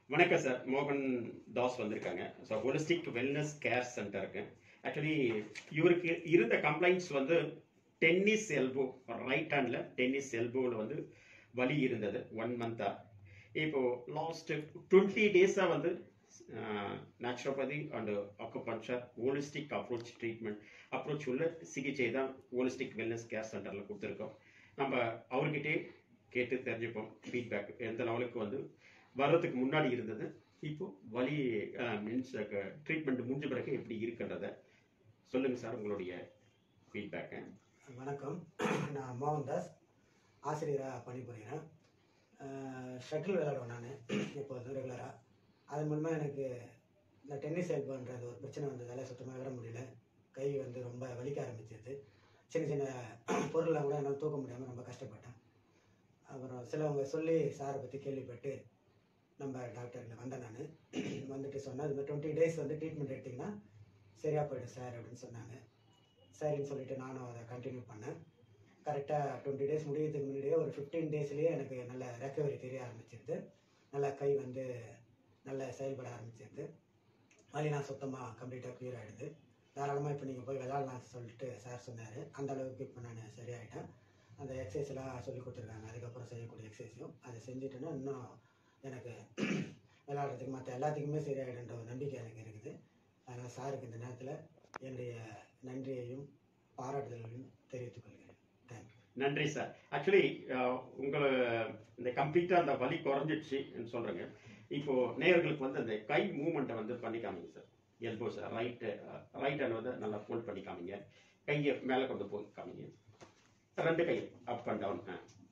வணக்கம் சார் மோகன் தாஸ் வந்திருக்காங்க ஸோ ஹோலிஸ்டிக் வெல்னஸ் கேர் சென்டருக்கு ஆக்சுவலி இவருக்கு இருந்த கம்ப்ளைண்ட்ஸ் வந்து டென்னிஸ் எல்போ ரைட் ஹேண்டில் டென்னிஸ் எல்போவில் வந்து வலி இருந்தது ஒன் மந்த்தாக இப்போ லாஸ்ட் டுவெண்ட்டி டேஸாக வந்து naturopathy and acupuncture holistic approach treatment approach உள்ள சிகிச்சை தான் ஹோலிஸ்டிக் வெல்னஸ் கேர் சென்டரில் கொடுத்துருக்கோம் நம்ம அவர்கிட்டே கேட்டு தெரிஞ்சுப்போம் ஃபீட்பேக் எந்த லெவலுக்கு வந்து வர்றதுக்கு முன்னாடி இருந்தது இப்போ வலி மீன்ஸ் ட்ரீட்மெண்ட் முடிஞ்ச பிறகு எப்படி இருக்குன்றத சொல்லுங்க சார் உங்களுடைய ஃபீட்பேக்கு வணக்கம் நான் மோகன்தாஸ் ஆசிரியராக பணிபுரிகிறேன் ஷட்டில் விளையாடுவேன் நான் இப்போது ரெகுலராக அது மூலமா எனக்கு இந்த டென்னிஸ் எல்போன்றது ஒரு பிரச்சனை வந்ததால் சுத்தமாக விட முடியல கை வந்து ரொம்ப வலிக்க ஆரம்பிச்சிருது சின்ன சின்ன பொருள்லாம் கூட என்னால் தூக்க முடியாமல் ரொம்ப கஷ்டப்பட்டேன் அப்புறம் சிலவங்க சொல்லி சாரை பற்றி கேள்விப்பட்டு நம்ம டாக்டரில் வந்தேன் நான் வந்துட்டு சொன்னேன் இது மாதிரி டுவெண்ட்டி டேஸ் வந்து ட்ரீட்மெண்ட் எடுத்திங்கன்னா சரியாக போயிடும் சார் அப்படின்னு சொன்னாங்க சரின்னு சொல்லிட்டு நானும் அதை கண்டினியூ பண்ணேன் கரெக்டாக டுவெண்ட்டி டேஸ் முடியறதுக்கு முன்னாடியே ஒரு ஃபிஃப்டீன் டேஸ்லேயே எனக்கு நல்ல ரெக்கவரி தெரிய ஆரம்பிச்சிருது நல்லா கை வந்து நல்ல செயல்பட ஆரம்பிச்சிருது வலிலாம் சுத்தமாக கம்ப்ளீட்டாக க்ளியர் ஆகிடுது தாராளமாக இப்போ நீங்கள் போய் விளாட்லாம் சொல்லிட்டு சார் சொன்னார் அந்த அளவுக்கு இப்போ நான் சரியாயிட்டேன் அந்த எக்ஸசைஸ்லாம் சொல்லி கொடுத்துருக்காங்க அதுக்கப்புறம் செய்யக்கூடிய எக்ஸசைஸும் அதை செஞ்சுட்டேன்னா இன்னும் எனக்கு விளாட்றதுக்கு மற்ற எல்லாத்துக்குமே சரியாயிடுன்ற ஒரு நம்பிக்கை எனக்கு இருக்குது அதனால் சாருக்கு இந்த நேரத்தில் என்னுடைய நன்றியையும் பாராட்டுதலையும் தெரிவித்துக் கொள்கிறேன் தேங்க்யூ நன்றி சார் ஆக்சுவலி உங்களை இந்த கம்ப்ளீட்டாக அந்த வலி குறைஞ்சிடுச்சுன்னு சொல்கிறேங்க இப்போ நேயர்களுக்கு வந்து அந்த கை மூமெண்ட்டை வந்து பண்ணி காமிங்க sir elbow sir right right hand வந்து நல்லா ஃபோல்ட் பண்ணி காமிங்க கையை மேலே கொண்டு போய் காமிங்க ரெண்டு கை அப் அண்ட் டவுன்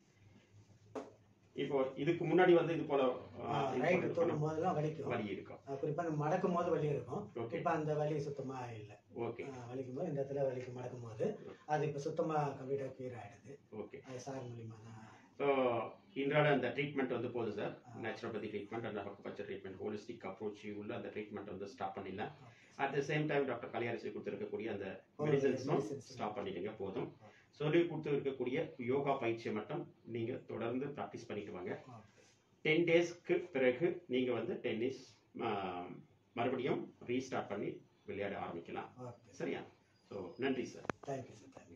இப்போ இதுக்கு முன்னாடி வந்து இது போல ஆஹ், இது ரைட்டு போல தோணும் போதெல்லாம் வலிக்கும் வலி இருக்கும் குறிப்பாக அந்த மடக்கும் போது வலி இருக்கும் ஓகே இப்போ அந்த வலி சுத்தமாக இல்லை ஓகே வலிக்கும் போது இந்த இடத்துல வலிக்கு மடக்கும் போது அது இப்போ சுத்தமாக கம்ப்ளீட்டாக க்ளியர் ஆகிடுது ஓகே அது சார் மூலிமா தான் ஸோ இன்றாட அந்த ட்ரீட்மெண்ட் வந்து போகுது sir naturopathy treatment and acupuncture treatment holistic approach உள்ள அந்த ட்ரீட்மெண்ட் வந்து ஸ்டாப் பண்ணிடலாம் at the same time doctor கல்யாணசி கொடுத்துருக்கக்கூடிய அந்த மெடிசன்ஸும் medicines. ஸ்டாப் பண்ணிடுங்க போதும் சொல்லி கொடுத்து இருக்கக்கூடிய யோகா பயிற்சியை மட்டும் நீங்கள் தொடர்ந்து ப்ராக்டிஸ் பண்ணிட்டு வாங்க டென் டேஸ்க்கு பிறகு நீங்கள் வந்து டென்னிஸ் மறுபடியும் ரீஸ்டார்ட் பண்ணி விளையாட ஆரம்பிக்கலாம் ஓகே சரியா ஸோ நன்றி சார் தேங்க்யூ சார் தேங்க்யூ